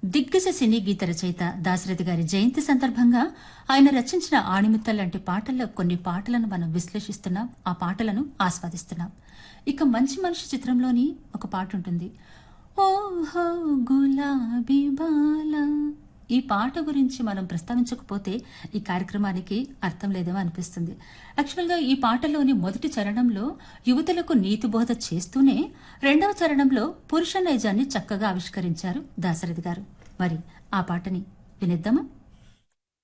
దిగ్గజ సినీ గీత రచయిత దాశరథి గారి జయంతి సందర్భంగా ఆయన రచించిన ఆణిముత్త లాంటి పాటల్లో కొన్ని పాటలను మనం విశ్లేషిస్తున్నాం ఆ పాటలను ఆస్వాదిస్తున్నాం ఇక మంచి మనిషి చిత్రంలోని ఒక పాట ఉంటుంది ఓహో గులాబీ బాల ఈ పాట గురించి మనం ప్రస్తావించకపోతే ఈ కార్యక్రమానికి అర్థం లేదేమో అనిపిస్తుంది యాక్చువల్గా ఈ పాటలోని మొదటి చరణంలో యువతులకు నీతి బోధ చేస్తూనే రెండవ చరణంలో పురుష నైజాన్ని చక్కగా ఆవిష్కరించారు దాశరథి గారు మరి ఆ పాటని వినిద్దామా